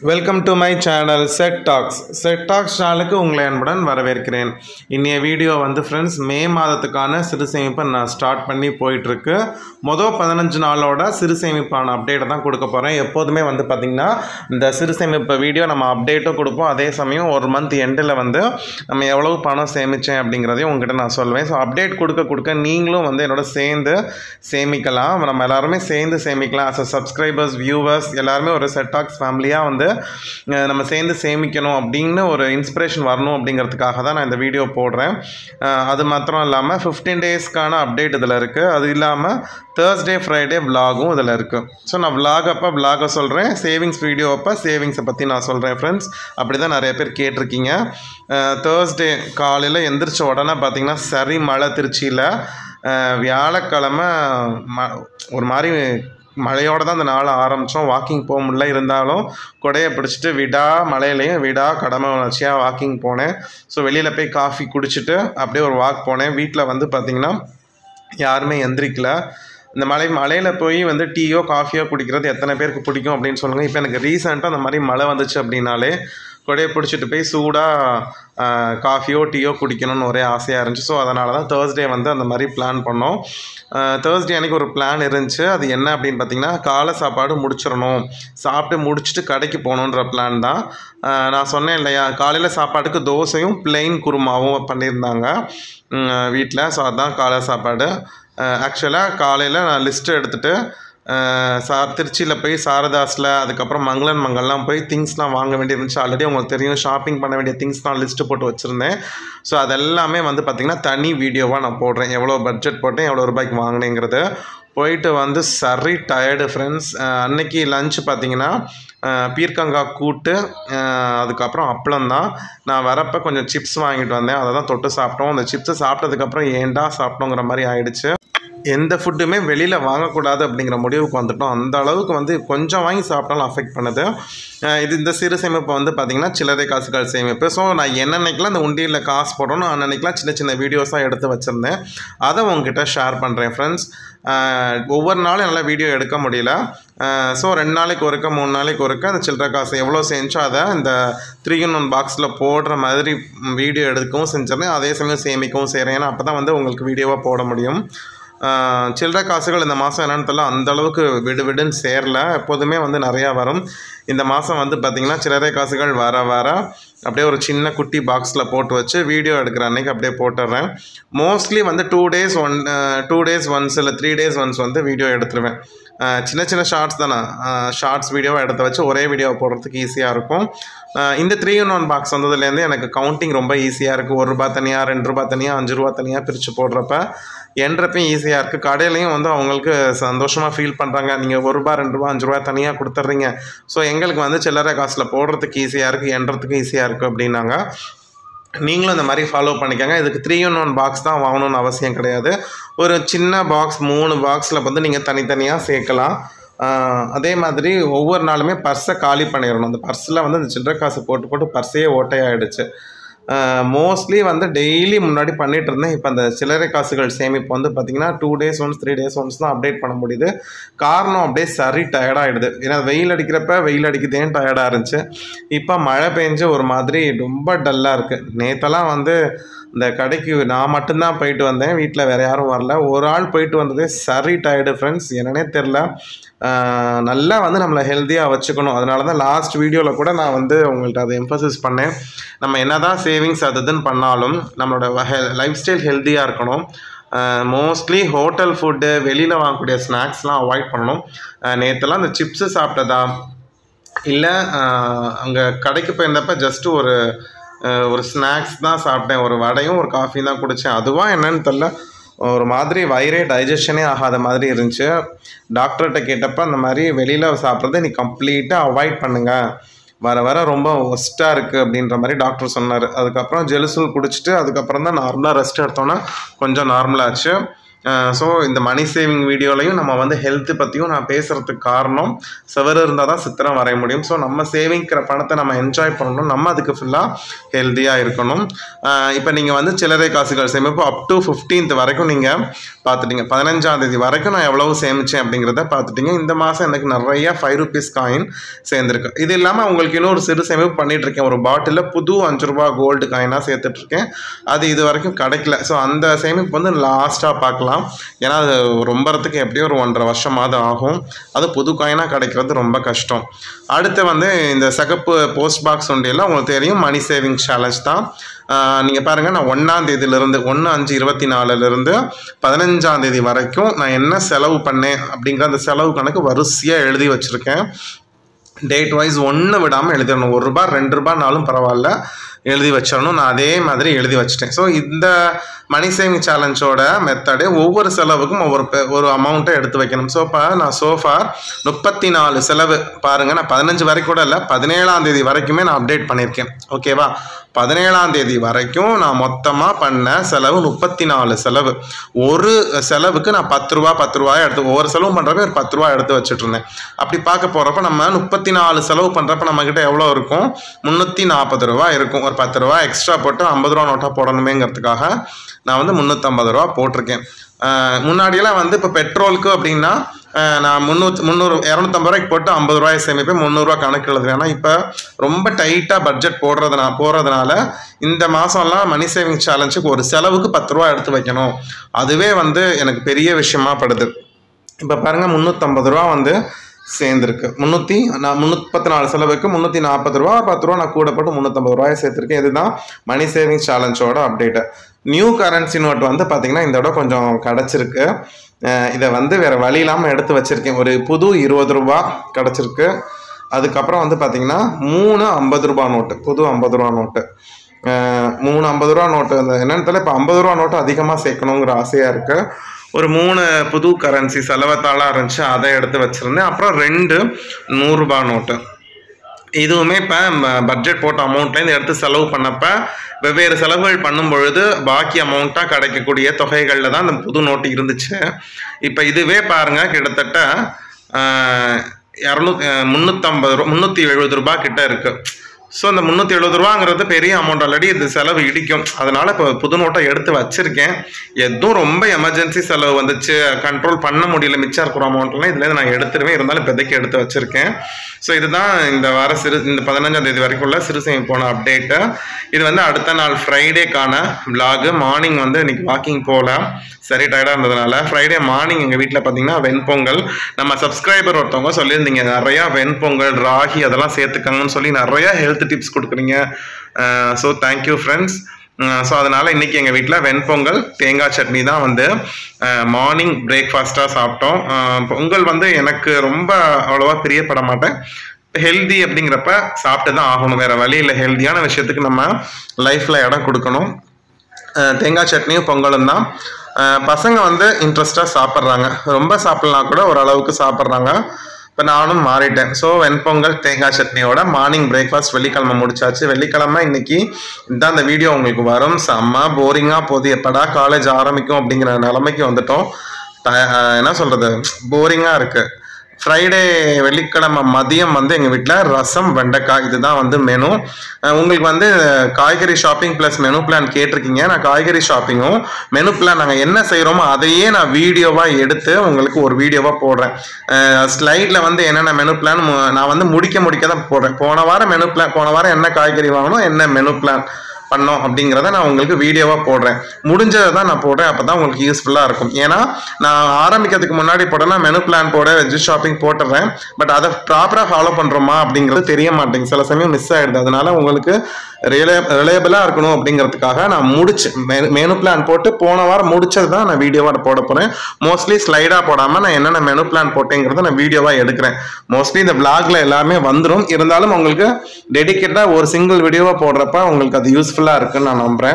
welcome to my channel set talks set talks சேனலுக்கு உங்களை அன்புடன் வரவேற்கிறேன் இன்னைய வீடியோ வந்து ஃப்ரெண்ட்ஸ் மே மாதத்துக்கான சிறு சேமிப்பை நான் ஸ்டார்ட் பண்ணி போயிட்டுருக்கு மொதல் பதினஞ்சு நாளோட சிறு சேமிப்பான அப்டேட்டை தான் கொடுக்க போகிறேன் எப்போதுமே வந்து பார்த்திங்கன்னா இந்த சிறு சேமிப்பு வீடியோ நம்ம அப்டேட்டும் கொடுப்போம் அதே சமயம் ஒரு மந்த் எண்டில் வந்து நம்ம எவ்வளவு பணம் சேமித்தேன் அப்படிங்கிறதையும் உங்ககிட்ட நான் சொல்லுவேன் ஸோ அப்டேட் கொடுக்க கொடுக்க நீங்களும் வந்து என்னோட சேர்ந்து சேமிக்கலாம் நம்ம எல்லாருமே சேர்ந்து சேமிக்கலாம் அஸ் அ சப்ஸ்கிரைபர்ஸ் வியூவர்ஸ் எல்லாருமே ஒரு செட் டாக்ஸ் ஃபேமிலியாக வந்து அஹ், நம்ம சேர்ந்து சேமிக்கணும் அப்படின்னு ஒரு இன்ஸ்பிரேஷன் வரணும் அப்படிங்கிறதுக்காக தான் நான் இந்த வீடியோ போடுறேன் அஹ், அது மாத்திரம் இல்லாமல் ஃபிஃப்டீன் டேஸ்க்கான அப்டேட் இதில் இருக்குது அது இல்லாமல் தேர்ஸ்டே ஃப்ரைடே விலாகும் இதில் இருக்குது ஸோ நான் vlog அப்போ விலாகை சொல்கிறேன் சேவிங்ஸ் வீடியோ அப்போ சேவிங்ஸை பற்றி நான் சொல்கிறேன் ஃப்ரெண்ட்ஸ் அப்படி தான் நிறைய பேர் கேட்டிருக்கீங்க தேர்ஸ்டே காலையில் எந்திரிச்ச உடனே பார்த்தீங்கன்னா சரி மழை திருச்சியில் வியாழக்கிழமை ம ஒரு மாதிரி மழையோட தான் அந்த நாளை ஆரம்பித்தோம் வாக்கிங் போக முடியல இருந்தாலும் கொடையை பிடிச்சிட்டு விடா மழையிலையும் விடா கடமை உணர்ச்சியாக வாக்கிங் போனேன் ஸோ வெளியில் போய் காஃபி குடிச்சிட்டு அப்படியே ஒரு வாக் போனேன் வீட்டில் வந்து பார்த்திங்கன்னா யாருமே எந்திரிக்கல இந்த மழை மழையில் போய் வந்து டீயோ காஃபியோ குடிக்கிறது எத்தனை பேருக்கு பிடிக்கும் அப்படின்னு சொல்லுங்கள் இப்போ எனக்கு ரீசெண்டாக அந்த மாதிரி மழை வந்துச்சு அப்படின்னாலே கொடையை பிடிச்சிட்டு போய் சூடாக காஃபியோ டீயோ குடிக்கணும்னு ஒரே ஆசையாக இருந்துச்சு ஸோ அதனால தான் தேர்ஸ்டே வந்து அந்த மாதிரி பிளான் பண்ணோம் தேர்ஸ்டே அன்றைக்கி ஒரு பிளான் இருந்துச்சு அது என்ன அப்படின்னு பார்த்தீங்கன்னா காலை சாப்பாடு முடிச்சிடணும் சாப்பிட்டு முடிச்சுட்டு கடைக்கு போகணுன்ற பிளான் தான் ஆஹ் நான் சொன்னேன் இல்லையா காலையில் சாப்பாட்டுக்கு தோசையும் பிளெயின் குருமாவும் பண்ணியிருந்தாங்க வீட்டில் ஸோ அதுதான் காலை சாப்பாடு ஆக்சுவலாக காலையில் நான் லிஸ்ட்டு எடுத்துகிட்டு சா திருச்சியில் போய் சாரதாஸில் அதுக்கப்புறம் மங்களன் மங்கல்லாம் போய் திங்ஸ்லாம் வாங்க வேண்டியிருந்துச்சு ஆல்ரெடி உங்களுக்கு தெரியும் ஷாப்பிங் பண்ண வேண்டிய திங்ஸ்லாம் லிஸ்ட்டு போட்டு வச்சுருந்தேன் ஸோ அதெல்லாமே வந்து பார்த்திங்கன்னா தனி வீடியோவாக நான் போடுறேன் எவ்வளோ பட்ஜெட் போட்டேன் எவ்வளோ ரூபாய்க்கு வாங்கினேங்கிறது போயிட்டு வந்து சரி டயர்டு ஃப்ரெண்ட்ஸ் அன்னைக்கு லஞ்ச் பார்த்தீங்கன்னா அஹ், பீர்க்கங்காய் கூட்டு அஹ், அதுக்கப்புறம் அப்பளம் தான் நான் வரப்போ கொஞ்சம் சிப்ஸ் வாங்கிட்டு வந்தேன் அதை தான் தொட்டு சாப்பிட்டோம் அந்த சிப்ஸை சாப்பிட்டதுக்கப்புறம் ஏன்டா சாப்பிட்டோங்கிற மாதிரி ஆயிடுச்சு எந்த ஃபுட்டுமே வெளியில் வாங்கக்கூடாது அப்படிங்கிற முடிவுக்கு வந்துட்டோம் அந்த அளவுக்கு வந்து கொஞ்சம் வாங்கி சாப்பிட்டாலும் அஃபெக்ட் பண்ணுது அஹ் இது இந்த சிறு சேமிப்பு வந்து பார்த்திங்கன்னா சில்லறை காசுகள் சேமிப்பு ஸோ நான் என்னென்னைக்கெலாம் இந்த உண்டியலில் காசு போடணும் அன்னன்னைக்கெலாம் சின்ன சின்ன வீடியோஸாக எடுத்து வச்சுருந்தேன் அதை உங்ககிட்ட ஷேர் பண்ணுறேன் ஃப்ரெண்ட்ஸ் ஒவ்வொரு நாளும் என்னால் வீடியோ எடுக்க முடியல ஸோ ரெண்டு நாளைக்கு ஒருக்க மூணு நாளைக்கு ஒருக்க அந்த சில்லறை காசு எவ்வளோ செஞ்சோ அதை இந்த த்ரீ இன் ஒன் பாக்ஸில் போடுற மாதிரி வீடியோ எடுக்கவும் செஞ்சிடறேன் அதே சமயம் சேமிக்கவும் செய்கிறேன் ஏன்னா அப்போ தான் வந்து உங்களுக்கு வீடியோவாக போட முடியும் ஆஹ் சில்லறை காசுகள் இந்த மாதம் என்னன்னு தெரியல அந்த அளவுக்கு விடு விடுன்னு சேரல எப்போதுமே வந்து நிறையா வரும் இந்த மாதம் வந்து பார்த்திங்கன்னா சில்லறை காசுகள் வர வர அப்படியே ஒரு சின்ன குட்டி பாக்ஸில் போட்டு வச்சு வீடியோ எடுக்கிற அன்னைக்கு அப்படியே போட்டுடுறேன் மோஸ்ட்லி வந்து two days one two days once இல்லை த்ரீ டேஸ் ஒன்ஸ் வந்து வீடியோ எடுத்துருவேன் ஆஹ் சின்ன சின்ன ஷார்ட்ஸ் தானே ஷார்ட்ஸ் வீடியோவை எடுத்து வச்சு ஒரே வீடியோ போடுறதுக்கு ஈஸியாக இருக்கும் ஆஹ் இந்த த்ரீ இன் ஒன் பாக்ஸ் வந்ததுலேருந்து எனக்கு கவுண்டிங் ரொம்ப ஈஸியாக இருக்குது ஒரு ரூபா தனியாக ரெண்டு ரூபா தனியாக அஞ்சு ரூபா தனியாக பிரித்து போடுறப்ப எண்றப்பையும் ஈஸியாக இருக்குது கடையிலையும் வந்து அவங்களுக்கு சந்தோஷமாக ஃபீல் பண்ணுறாங்க நீங்கள் ஒரு ரூபா ரெண்டு ரூபா அஞ்சு ரூபா தனியாக கொடுத்துட்றீங்க ஸோ எங்களுக்கு வந்து சில்லறை காசில் போடுறதுக்கு ஈஸியாக இருக்குது எண்றதுக்கு ஈஸியாக இருக்குது அப்படின்னாங்க நீங்களும் இந்த மாதிரி ஃபாலோ பண்ணிக்கோங்க இதுக்கு த்ரீ ஒன் ஒன் பாக்ஸ் தான் வாங்கணும்னு அவசியம் கிடையாது ஒரு சின்ன பாக்ஸ் மூணு பாக்ஸில் வந்து நீங்கள் தனித்தனியாக சேர்க்கலாம் ஆஹ் அதே மாதிரி ஒவ்வொரு நாளுமே பர்ஸை காலி பண்ணிடணும் அந்த பர்ஸில் வந்து இந்த சில்லறை காசு போட்டு போட்டு பர்ஸே ஓட்டையாயிடுச்சு மோஸ்ட்லி வந்து டெய்லி முன்னாடி பண்ணிட்டு இருந்தேன் இப்போ அந்த சில்லறை காசுகள் சேமிப்பு வந்து பார்த்திங்கன்னா two days once three days once தான் அப்டேட் பண்ண முடியுது காரணம் அப்படியே சரி டயர்டாகிடுது ஏன்னா வெயில் அடிக்கிறப்ப வெயில் அடிக்குதேன்னு டயர்டாக இருந்துச்சு இப்போ மழை பெஞ்சு ஒரு மாதிரி ரொம்ப டல்லாக இருக்குது நேற்றெல்லாம் வந்து இந்த கடைக்கு நான் மட்டும்தான் போயிட்டு வந்தேன் வீட்டில் வேறு யாரும் வரல ஒரு ஆள் போயிட்டு வந்ததே சரி டயர்டு ஃப்ரெண்ட்ஸ் என்னன்னே தெரில ஆஹ் நல்லா வந்து நம்மளை ஹெல்த்தியாக வச்சுக்கணும் அதனால தான் லாஸ்ட் வீடியோவில் கூட நான் வந்து உங்கள்கிட்ட அதை எம்ஃபசிஸ் பண்ணேன் நம்ம என்னதான் சேவிங்ஸ் அது இதுன்னு பண்ணாலும் நம்மளோட லைஃப் ஸ்டைல் ஹெல்த்தியாக இருக்கணும் மோஸ்ட்லி ஹோட்டல் ஃபுட்டு வெளியில் வாங்கக்கூடிய ஸ்நாக்ஸ்லாம் அவாய்ட் பண்ணணும் நேற்றுலாம் இந்த சிப்ஸு சாப்பிட்டதா இல்லை அங்கே கடைக்கு போயிருந்தப்ப ஜஸ்ட்டு ஒரு அஹ், ஒரு ஸ்நாக்ஸ் தான் சாப்பிட்டேன் ஒரு வடையும் ஒரு காஃபியும் தான் குடித்தேன் அதுவாக என்னன்னு தெரில ஒரு மாதிரி வயிறே டைஜஷனே ஆகாத மாதிரி இருந்துச்சு டாக்டர்கிட்ட கேட்டப்ப அந்த மாதிரி வெளியில் சாப்பிட்றத நீ கம்ப்ளீட்டாக அவாய்ட் பண்ணுங்க வர வர ரொம்ப ஒஸ்ட்டாக இருக்குது அப்படின்ற மாதிரி டாக்டர் சொன்னார் அதுக்கப்புறம் ஜெலுசூல் குடிச்சிட்டு அதுக்கப்புறம் தான் நார்மலாக ரெஸ்ட் எடுத்தோன்னா கொஞ்சம் நார்மலாச்சு ஸோ இந்த மணி சேவிங் வீடியோலையும் நம்ம வந்து ஹெல்த்து பற்றியும் நான் பேசுகிறதுக்கு காரணம் செவரு இருந்தால் தான் சித்திரம் வரைய முடியும் ஸோ நம்ம சேவிங்கிற பணத்தை நம்ம என்ஜாய் பண்ணணும் நம்ம அதுக்கு ஃபுல்லாக ஹெல்த்தியாக இருக்கணும் இப்போ நீங்கள் வந்து சில்லறை காசுகள் சேமிப்பு அப் டு ஃபிஃப்டீன்த் வரைக்கும் நீங்கள் பார்த்துட்டீங்க பதினஞ்சாம் தேதி வரைக்கும் நான் எவ்வளவு சேமித்தேன் அப்படிங்கிறத பார்த்துட்டீங்க இந்த மாதம் எனக்கு நிறைய ஃபைவ் ருபீஸ் காயின் சேர்ந்துருக்கு இது இல்லாமல் உங்களுக்கு இன்னொரு சிறு சேமிப்பு பண்ணிட்டு இருக்கேன் ஒரு பாட்டிலில் புது அஞ்சு ரூபா கோல்டு காயினாக சேர்த்துட்ருக்கேன் அது இது வரைக்கும் கிடைக்கல ஸோ அந்த சேமிப்பு வந்து லாஸ்ட்டாக பார்க்கலாம் ஏன்னா அது ரொம்பறதுக்கு எப்படியும் ஒரு ஒன்றரை வருஷமாவது ஆகும் அது புது காயினாக கிடைக்கிறது ரொம்ப கஷ்டம் அடுத்து வந்து இந்த சகப்பு போஸ்ட் பாக்ஸ் உண்டியெல்லாம் உங்களுக்கு தெரியும் மணி சேவிங் சேலஞ்ச் தான் நீங்கள் பாருங்கள் நான் ஒன்றாம் தேதியிலிருந்து ஒன்று அஞ்சு இருபத்தி நாலுலேருந்து பதினஞ்சாம் தேதி வரைக்கும் நான் என்ன செலவு பண்ணேன் அப்படிங்கிற அந்த செலவு கணக்கு வரிசையாக எழுதி வச்சுருக்கேன் டேட் வைஸ் ஒன்று விடாமல் எழுதிடணும் ஒரு ரூபா ரெண்டு ரூபானாலும் பரவாயில்ல எழுதி வச்சிடணும் நான் அதே மாதிரி எழுதி வச்சிட்டேன் ஸோ இந்த மணி சேவிங் சேலஞ்சோட மெத்தடு ஒவ்வொரு செலவுக்கும் ஒவ்வொரு பெ- ஒரு அமௌண்ட்டை எடுத்து வைக்கணும் ஸோ இப்போ நான் சோஃபார் முப்பத்தி நாலு செலவு பாருங்கள் நான் பதினஞ்சு வரைக்கும் கூட இல்லை பதினேழாம் தேதி வரைக்குமே நான் அப்டேட் பண்ணியிருக்கேன் ஓகேவா பதினேழாம் தேதி வரைக்கும் நான் மொத்தமாக பண்ண செலவு முப்பத்தி நாலு செலவு ஒரு செலவுக்கு நான் பத்து ரூபா பத்து ரூபாய் எடுத்து ஒவ்வொரு செலவும் பண்ணுறப்ப ஒரு பத்து ரூபா எடுத்து வச்சுட்டு இருந்தேன் அப்படி பார்க்க போகிறப்ப நம்ம முப்பத்தி நாலு செலவு பண்ணுறப்ப நம்மக்கிட்ட எவ்வளோ இருக்கும் முந்நூற்றி நாற்பது ரூபா இருக்கும் ஒரு பத்து ரூபா எக்ஸ்ட்ரா போட்டு ஐம்பது ரூபா நோட்டாக போடணுமேங்கிறதுக்காக நான் வந்து முந்நூற்றம்பது ரூபா போட்டிருக்கேன் ஆஹ் முன்னாடியெல்லாம் வந்து இப்போ பெட்ரோலுக்கு அப்படின்னா ஆஹ் நான் முந்நூற்றி முந்நூறு இரநூத்தம்பது ரூபாய்க்கு போட்டு ஐம்பது ரூபாய் சேமிப்பேன் முந்நூறுரூவா கணக்கு எழுதுவேன் ஏன்னா இப்போ ரொம்ப டைட்டாக பட்ஜெட் போடுறதுனா போடுறதுனால இந்த மாதம்லாம் மணி சேவிங் சேலஞ்சுக்கு ஒரு செலவுக்கு பத்து ரூபா எடுத்து வைக்கணும் அதுவே வந்து எனக்கு பெரிய விஷயமா படுது இப்போ பாருங்கள் முந்நூற்றம்பது ரூபா வந்து சேர்ந்துருக்கு முந்நூற்றி நான் முந்நூற்றி நாலு செலவுக்கு முந்நூற்றி நாற்பது ரூபா பத்து ரூபா நான் கூட போட்டு முந்நூற்றம்பது ரூபாயை சேர்த்துருக்கேன் இதுதான் மணி சேவிங் சேலஞ்சோட அப்டேட்டு நியூ கரன்சி நோட் வந்து பார்த்திங்கன்னா இந்த தடவை கொஞ்சம் கிடச்சிருக்கு இதை வந்து வேறு வழி இல்லாமல் எடுத்து வச்சுருக்கேன் ஒரு புது இருபது ரூபா கிடச்சிருக்கு அதுக்கப்புறம் வந்து பார்த்திங்கன்னா மூணு ஐம்பது ரூபா நோட்டு புது ஐம்பது ரூபா நோட்டு அஹ் மூணு ஐம்பது ரூபா நோட்டு அந்த என்னன்னு தெரியல இப்போ ஐம்பது ரூபா நோட்டு அதிகமாக சேர்க்கணுங்கிற ஆசையாக இருக்குது ஒரு மூணு புது கரன்சி செலவத்தாளாக இருந்துச்சு அதை எடுத்து வச்சுருந்தேன் அப்புறம் ரெண்டு நூறுரூபா நோட்டு இதுவுமே இப்போ பட்ஜெட் போட்ட அமௌண்ட்லேருந்து எடுத்து செலவு பண்ணப்ப வெவ்வேறு செலவுகள் பண்ணும் பொழுது பாக்கி அமௌண்ட்டாக கிடைக்கக்கூடிய தொகைகளில் தான் அந்த புது நோட்டு இருந்துச்சு இப்போ இதுவே பாருங்கள் கிட்டத்தட்ட இரநூ முந்நூற்றம்பது ரூபா முந்நூற்றி எழுபது ரூபா கிட்ட இருக்குது ஸோ அந்த முந்நூற்றி எழுபது ரூபாங்கிறது பெரிய அமௌண்ட் ஆல்ரெடி இது செலவு இடிக்கும் அதனால இப்போ புது நோட்டை எடுத்து வச்சிருக்கேன் எதுவும் ரொம்ப எமர்ஜென்சி செலவு வந்துச்சு கண்ட்ரோல் பண்ண முடியல மிச்சம் இருக்கிற அமௌண்ட்லாம் இதுலேருந்து நான் எடுத்துருவேன் இருந்தாலும் இப்போதைக்கு எடுத்து வச்சிருக்கேன் ஸோ இதுதான் இந்த வார சிறு இந்த பதினஞ்சாம் தேதி வரைக்கும் உள்ள சிறுசேமி போன அப்டேட்டு இது வந்து அடுத்த நாள் ஃப்ரைடேக்கான vlog மார்னிங் வந்து இன்னைக்கு வாக்கிங் போகலாம் சரி டயர்டாக இருந்ததுனால ஃப்ரைடே மார்னிங் எங்கள் வீட்டில் பார்த்தீங்கன்னா வெண்பொங்கல் நம்ம சப்ஸ்கிரைபர் ஒருத்தவங்க சொல்லியிருந்தீங்க நிறையா வெண்பொங்கல் ராகி அதெல்லாம் சேர்த்துக்கங்கன்னு சொல்லி நிறையா ஹெல்த் டிப்ஸ் கொடுக்குறீங்க ஸோ தேங்க்யூ ஃப்ரெண்ட்ஸ் ஸோ அதனால் இன்றைக்கி எங்கள் வீட்டில் வெண்பொங்கல் தேங்காய் சட்னி தான் வந்து மார்னிங் பிரேக்ஃபாஸ்ட்டாக சாப்பிட்டோம் அஹ் பொங்கல் வந்து எனக்கு ரொம்ப அவ்வளோவா பிரியப்பட மாட்டேன் ஹெல்தி அப்படிங்கிறப்ப சாப்பிட்டு தான் ஆகணும் வேறு வழி இல்லை ஹெல்தியான விஷயத்துக்கு நம்ம லைஃப்பில் இடம் கொடுக்கணும் அஹ் தேங்காய் சட்னியும் பொங்கலும் தான் அஹ் பசங்க வந்து இன்ட்ரெஸ்டாக சாப்பிட்றாங்க ரொம்ப சாப்பிட்லாம் கூட ஓரளவுக்கு சாப்பிட்றாங்க இப்போ நானும் மாறிட்டேன் ஸோ வெண்பொங்கல் தேங்காய் சட்னியோட மார்னிங் பிரேக்ஃபாஸ்ட் வெள்ளிக்கிழமை முடிச்சாச்சு வெள்ளிக்கிழமை இன்னைக்கு இதான் அந்த வீடியோ உங்களுக்கு வரும் செம்ம போரிங்காக போகுது எப்படா காலேஜ் ஆரம்பிக்கும் அப்படிங்கிற நிலைமைக்கு வந்துட்டோம் ட- அஹ் என்ன சொல்கிறது போரிங்காக இருக்குது ஃப்ரைடே வெள்ளிக்கிழமை மதியம் வந்து எங்கள் வீட்டில் ரசம் வெண்டைக்காய் இதுதான் வந்து மெனு அஹ் உங்களுக்கு வந்து காய்கறி ஷாப்பிங் ப்ளஸ் மெனு பிளான் கேட்டிருக்கீங்க நான் காய்கறி ஷாப்பிங்கும் மெனு பிளான் நாங்கள் என்ன செய்கிறோமோ அதையே நான் வீடியோவாக எடுத்து உங்களுக்கு ஒரு வீடியோவாக போடுறேன் ஸ்லைடில் வந்து என்னென்ன மெனு பிளான் நான் வந்து முடிக்க முடிக்க தான் போடுறேன் போன வாரம் மெனு பிளான் போன வாரம் என்ன காய்கறி வாங்கணும் என்ன மெனு பிளான் பண்ணோம் அப்படிங்கிறத நான் உங்களுக்கு வீடியோவாக போடுறேன் முடிஞ்சதை தான் நான் போடுறேன் அப்போ தான் உங்களுக்கு யூஸ்ஃபுல்லாக இருக்கும் ஏன்னா நான் ஆரம்பிக்கிறதுக்கு முன்னாடி போட்டேன்னா மெனு பிளான் போட வெஜ் ஷாப்பிங் போட்டுறேன் பட் அதை ப்ராப்பராக ஃபாலோ பண்ணுறோமா அப்படிங்கிறது தெரிய மாட்டேங்குது சில சமயம் மிஸ் ஆகிடுது அதனால உங்களுக்கு ரிலே ரிலேபிளாக இருக்கணும் அப்படிங்கிறதுக்காக நான் முடிச்சு மெனு பிளான் போட்டு போன வாரம் முடிச்சது தான் நான் வீடியோவாக போட போகிறேன் மோஸ்ட்லி ஸ்லைடாக போடாமல் நான் என்னென்ன மெனு பிளான் போட்டேங்கிறத நான் வீடியோவாக எடுக்கிறேன் மோஸ்ட்லி இந்த vlogல எல்லாமே வந்துடும் இருந்தாலும் உங்களுக்கு டெடிக்கேட்டாக ஒரு சிங்கிள் வீடியோவாக போடுறப்ப உங்களுக்கு அது யூஸ்ஃபுல்லாக இருக்குன்னு நான் நம்புகிறேன்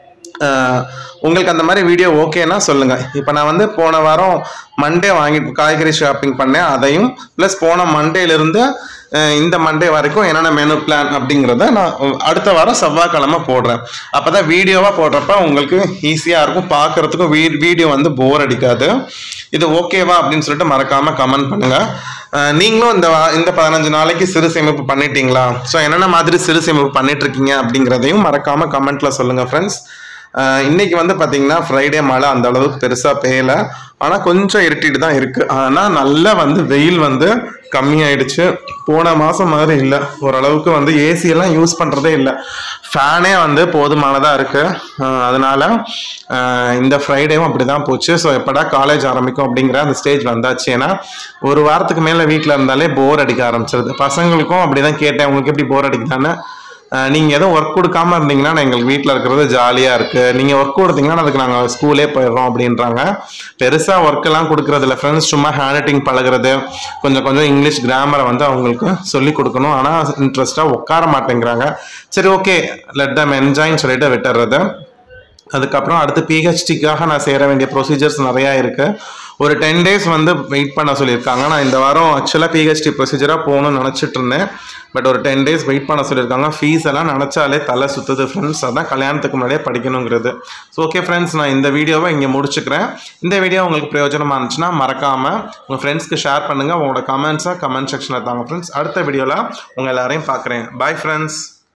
ஆஹ் உங்களுக்கு அந்த மாதிரி வீடியோ ஓகேனா சொல்லுங்க இப்போ நான் வந்து போன வாரம் மண்டே வாங்கி காய்கறி ஷாப்பிங் பண்ணேன் அதையும் ப்ளஸ் போன மண்டேலேருந்து அஹ் இந்த மண்டே வரைக்கும் என்னென்ன மெனு பிளான் அப்படிங்கிறத நான் அடுத்த வாரம் செவ்வாய்க்கிழமை போடுறேன் அப்போ தான் வீடியோவாக போடுறப்ப உங்களுக்கு ஈஸியாக இருக்கும் பார்க்குறதுக்கும் வீ வீடியோ வந்து போர் அடிக்காது இது ஓகேவா அப்படின்னு சொல்லிட்டு மறக்காமல் கமெண்ட் பண்ணுங்கள் அஹ் நீங்களும் இந்த வா- இந்த பதினஞ்சு நாளைக்கு சிறு சேமிப்பு பண்ணிட்டீங்களா ஸோ என்னென்ன மாதிரி சிறு சேமிப்பு பண்ணிட்டு இருக்கீங்க அப்படிங்கிறதையும் மறக்காமல் கமெண்ட்டில் சொல்லுங்கள் ஃப்ரெண்ட்ஸ் இன்னைக்கு வந்து பார்த்தீங்கன்னா ஃப்ரைடே மழை அந்த அளவுக்கு பெருசாக பெய்யல ஆனால் கொஞ்சம் இருட்டிட்டு தான் இருக்குது ஆனால் நல்லா வந்து வெயில் வந்து கம்மியாயிடுச்சு போன மாதம் மாதிரி இல்லை ஓரளவுக்கு வந்து ஏசி எல்லாம் யூஸ் பண்ணுறதே இல்லை ஃபேனே வந்து போதுமானதாக இருக்குது அதனால அஹ் இந்த ஃப்ரைடேவும் அப்படி தான் போச்சு ஸோ எப்படா காலேஜ் ஆரம்பிக்கும் அப்படிங்கிற அந்த ஸ்டேஜ் வந்தாச்சு ஏன்னா ஒரு வாரத்துக்கு மேலே வீட்டில் இருந்தாலே போர் அடிக்க ஆரம்பிச்சிருது பசங்களுக்கும் அப்படி தான் கேட்டேன் உங்களுக்கு எப்படி போர் அடிக்குதான்னு அஹ் நீங்க எதுவும் ஒர்க் கொடுக்காம இருந்தீங்கன்னா எங்களுக்கு வீட்டில் இருக்கிறது ஜாலியா இருக்கு நீங்க ஒர்க் கொடுத்தீங்கன்னா அதுக்கு நாங்கள் ஸ்கூலே போயிடுறோம் அப்படின்றாங்க பெருசா ஒர்க் எல்லாம் கொடுக்கறது இல்லை ஃப்ரெண்ட்ஸ் சும்மா ஹேண்ட் ரைட்டிங் பழகுறது கொஞ்சம் கொஞ்சம் இங்கிலீஷ் கிராமரை வந்து அவங்களுக்கு சொல்லி கொடுக்கணும் ஆனால் இன்ட்ரெஸ்டா உட்கார மாட்டேங்கிறாங்க சரி ஓகே லெட் தம் என்ஜாய்ன்னு சொல்லிட்டு விட்டுறது அதுக்கப்புறம் அடுத்து பிஹெச்டிக்காக நான் சேர வேண்டிய ப்ரொசீஜர்ஸ் நிறையா இருக்குது ஒரு டென் டேஸ் வந்து வெயிட் பண்ண சொல்லியிருக்காங்க நான் இந்த வாரம் ஆக்சுவலாக பிஹெச்டி ப்ரொசீஜராக போகணும்னு நினச்சிட்டு இருந்தேன் பட் ஒரு டென் டேஸ் வெயிட் பண்ண சொல்லியிருக்காங்க ஃபீஸ் எல்லாம் நினச்சாலே தலை சுற்றுது ஃப்ரெண்ட்ஸ் அதான் கல்யாணத்துக்கு முன்னாடியே படிக்கணுங்கிறது ஸோ ஓகே ஃப்ரெண்ட்ஸ் நான் இந்த வீடியோவை இங்கே முடிச்சுக்கிறேன் இந்த வீடியோ உங்களுக்கு பிரயோஜனமாக இருந்துச்சுன்னா மறக்காமல் உங்கள் ஃப்ரெண்ட்ஸ்க்கு ஷேர் பண்ணுங்கள் உங்களோட கமெண்ட்ஸை கமெண்ட் செக்ஷனில் தாங்க ஃப்ரெண்ட்ஸ் அடுத்த வீடியோவில் உங்கள் எல்லாரையும் பார்க்குறேன் பாய் ஃப்ரெண்ட்ஸ்